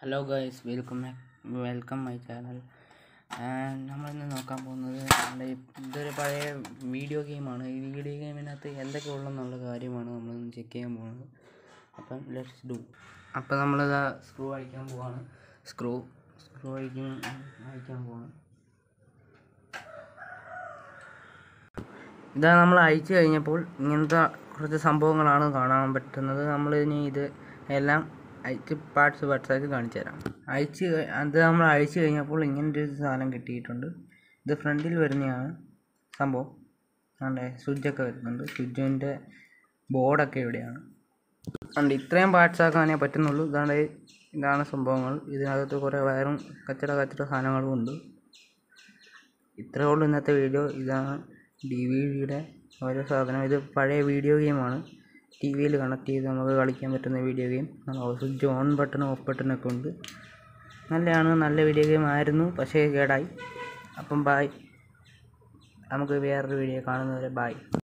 hello guys welcome welcome my channel നമ്മളിന്ന് നോക്കാൻ പോകുന്നത് നമ്മുടെ ഇതൊരു പഴയ വീഡിയോ ഗെയിമാണ് ഈ വീഡിയോ ഗെയിമിനകത്ത് എന്തൊക്കെ ഉള്ളെന്നുള്ള കാര്യമാണ് നമ്മളിന്ന് ചെക്ക് ചെയ്യാൻ പോകുന്നത് അപ്പം ലെറ്റ്സ് ഡു അപ്പം നമ്മളിത് സ്ക്രൂ അഴിക്കാൻ പോവാണ് സ്ക്രൂ സ്ക്രൂ അഴിക്കാൻ അഴിക്കാൻ പോവാണ് ഇതാ നമ്മൾ അഴിച്ചു കഴിഞ്ഞപ്പോൾ ഇങ്ങനത്തെ കുറച്ച് സംഭവങ്ങളാണ് കാണാൻ പറ്റുന്നത് നമ്മളിനി ഇത് എല്ലാം അയച്ച് പാർട്സ് പാർട്സാക്കി കാണിച്ചു തരാം അയച്ച് കഴി- അത് നമ്മൾ അഴിച്ചു കഴിഞ്ഞപ്പോൾ ഇങ്ങനത്തെ ഒരു സാധനം കിട്ടിയിട്ടുണ്ട് ഇത് ഫ്രണ്ടിൽ വരുന്നതാണ് സംഭവം അതെ സ്വിച്ചൊക്കെ വരുന്നുണ്ട് സ്വിച്ചിൻ്റെ ബോർഡൊക്കെ ഇവിടെയാണ് ഉണ്ട് ഇത്രയും പാർട്സ് ആക്കാനേ പറ്റുന്നുള്ളൂ ഇതാണ്ട് ഇതാണ് സംഭവങ്ങൾ ഇതിനകത്ത് കുറേ വയറും കച്ചട കച്ചട സാധനങ്ങളും ഉണ്ട് ഇത്രയേ ഉള്ളൂ ഇന്നത്തെ വീഡിയോ ഇതാണ് ഡി വി ഡിയുടെ ഓരോ സാധനം ഇത് പഴയ വീഡിയോ ഗെയിമാണ് ടി വിയിൽ കണക്ട് ചെയ്ത് നമുക്ക് കളിക്കാൻ പറ്റുന്ന വീഡിയോ ഗെയിം സ്വിച്ച് ഓൺ ബട്ടണും ഓഫ് ബട്ടണൊക്കെ ഉണ്ട് നല്ലതാണ് നല്ല വീഡിയോ ഗെയിം ആയിരുന്നു പക്ഷേ കേടായി അപ്പം ബായ് നമുക്ക് വേറൊരു വീഡിയോ കാണുന്നവരെ ബായ്